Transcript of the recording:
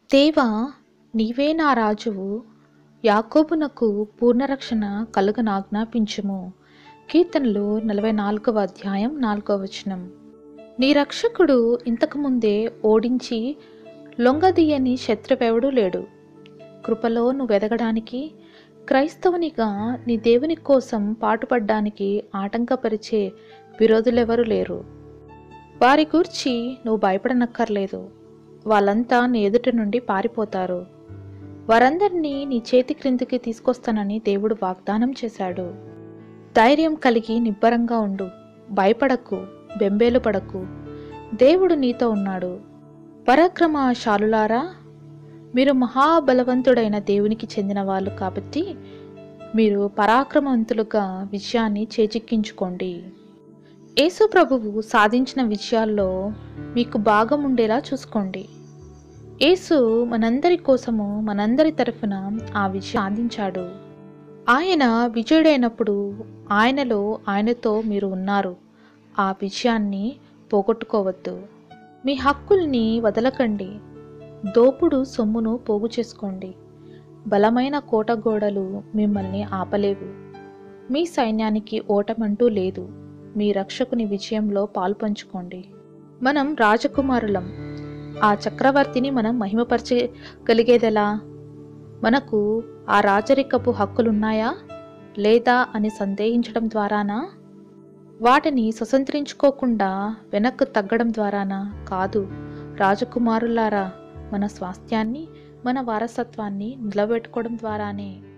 దేవా నీవే నా రాజువు యాకోబునకు పూర్ణరక్షణ కలుగనాజ్ఞాపించుము కీర్తనలు నలభై నాలుగవ అధ్యాయం నాలుగవ వచనం నీ రక్షకుడు ఇంతకుముందే ఓడించి లొంగదీయని శత్రువెవడూ లేడు కృపలో నువ్వు ఎదగడానికి క్రైస్తవునిగా నీ దేవుని కోసం పాటుపడ్డానికి ఆటంకపరిచే విరోధులెవరూ లేరు వారి గూర్చి నువ్వు భయపడనక్కర్లేదు వాళ్ళంతా నీ ఎదుటి నుండి పారిపోతారు వారందరినీ నీ చేతి క్రిందికి తీసుకొస్తానని దేవుడు వాగ్దానం చేశాడు ధైర్యం కలిగి నిబ్బరంగా ఉండు భయపడకు బెంబేలు పడకు దేవుడు నీతో ఉన్నాడు పరాక్రమశాలులారా మీరు మహాబలవంతుడైన దేవునికి చెందిన వాళ్ళు కాబట్టి మీరు పరాక్రమవంతులుగా విజయాన్ని చేజిక్కించుకోండి యేసు ప్రభువు సాధించిన విజయాల్లో మీకు భాగం ఉండేలా చూసుకోండి యేసు మనందరి కోసము మనందరి తరఫున ఆ విజయం సాధించాడు ఆయన విజయుడైనప్పుడు ఆయనలో ఆయనతో మీరు ఉన్నారు ఆ విజయాన్ని పోగొట్టుకోవద్దు మీ హక్కుల్ని వదలకండి దోపుడు సొమ్మును పోగు చేసుకోండి బలమైన కోట గోడలు మిమ్మల్ని ఆపలేవు మీ సైన్యానికి ఓటమంటూ లేదు మీ రక్షకుని విజయంలో పాల్పంచుకోండి మనం రాజకుమారులం ఆ చక్రవర్తిని మనం మహిమపరచగలిగేదెలా మనకు ఆ రాజరికపు హక్కులున్నాయా లేదా అని సందేహించడం ద్వారానా వాటిని స్వతంత్రించుకోకుండా వెనక్కు తగ్గడం ద్వారానా కాదు రాజకుమారులారా మన స్వాస్థ్యాన్ని మన వారసత్వాన్ని నిలబెట్టుకోవడం ద్వారానే